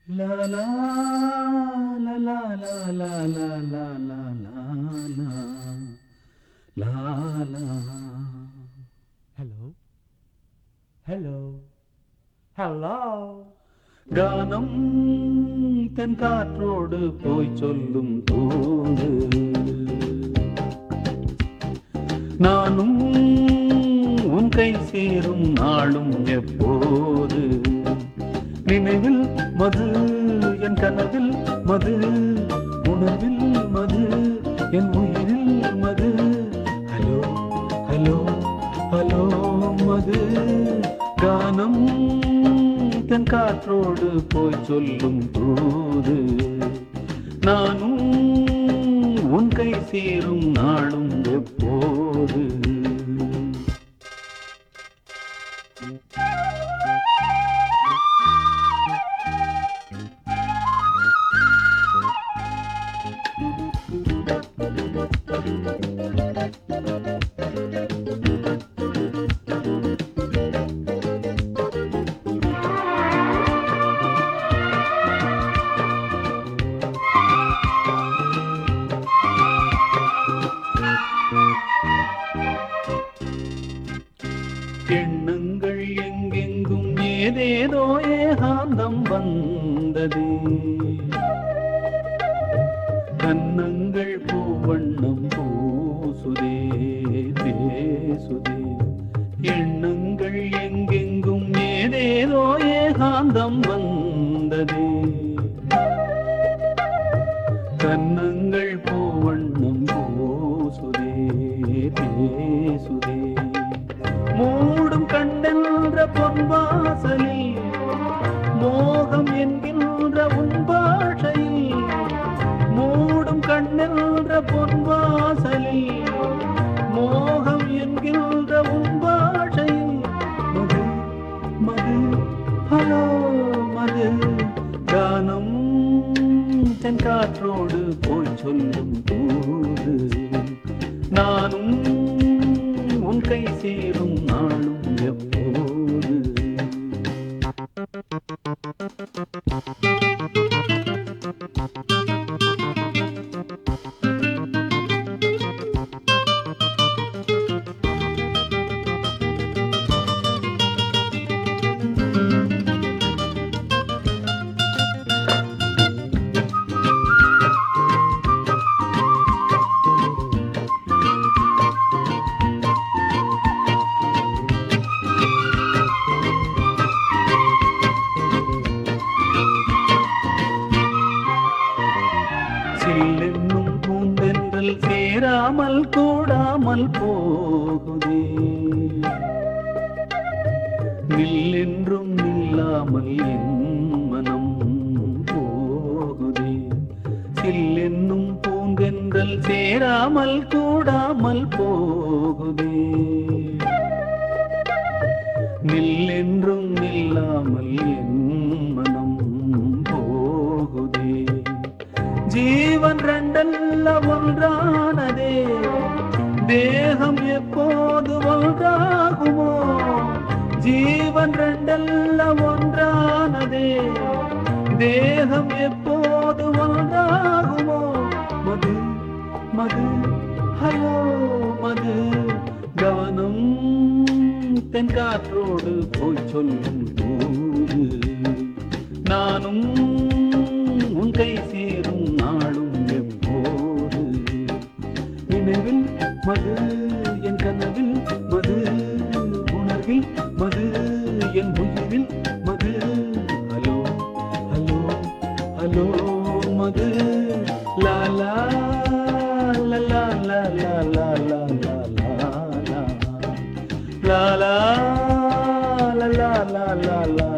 La la la la la la la la la la la la la hello hello hello கானம் தென் காற்றோடு போய் சொல்லும் தூது நானும் உன் கை சேரும் நாளும் எப்போது நினைவில் மது என் கனவில் மது உணர்வில் மது என் உயிரில் மது ஹலோ ஹலோ ஹலோ மது கானம் தன் காற்றோடு போய் சொல்லும் தூது நானும் உன் கை சேரும் நாளும் எப்போது எண்ணங்கள் எங்கெங்கும் ஏதேதோ ஏகாந்தம் வந்தது கன்னங்கள் பூவண்ணம் பூசுதே பேசுதே எண்ணங்கள் எங்கெங்கும் ஏதேதோ ஏகாந்தம் வந்ததே கன்னங்கள் பூவண்ணம் பூசுதே பேசுதே மூடும் கண்ணென்ற பொன்வாசலில் மோகம் என்கின்ற உன் பாஷையில் மூடும் கண்ணென்ற பொன்வாசலில் மோகம் என்கின்ற உன் பாஷையில் மது மது ஹலோ மது கானம் தென் காற்றோடு போய் சொல்லும் தூது நானும் உன் கை சேரும் நாளும் எப்போது சில்லென்னும் பூந்தென்றல் சேராமல் கூடாமல் போகுதே நில்லென்றும் நில்லாமல் என் மனம் போகுதே சில்லென்னும் பூந்தென்றல் சேராமல் கூடாமல் போகுதே நில்லென்றும் நில்லாமல் என் மனம் போகுதே ஜீவன் ரெண்டல்ல ஒன்றானதே தேகம் எப்போது ஒன்றாகுமோ ஜீவன் ரெண்டல்ல ஒன்றானதே தேகம் எப்போது ஒன்றாகுமோ மது மது ஹலோ மது கவனம் தென் காற்றோடு போய் சொல்லும் தூது நானும் உன் கை சேரும் நாளும் எப்போது நினைவில் மது என் கனவில் மது உணர்வில் மது என் உயிரில் மது ஹலோ ஹலோ ஹலோ மது லா லா லா லா லா லா லா லா லா லா லா லா லா லா லா லா லா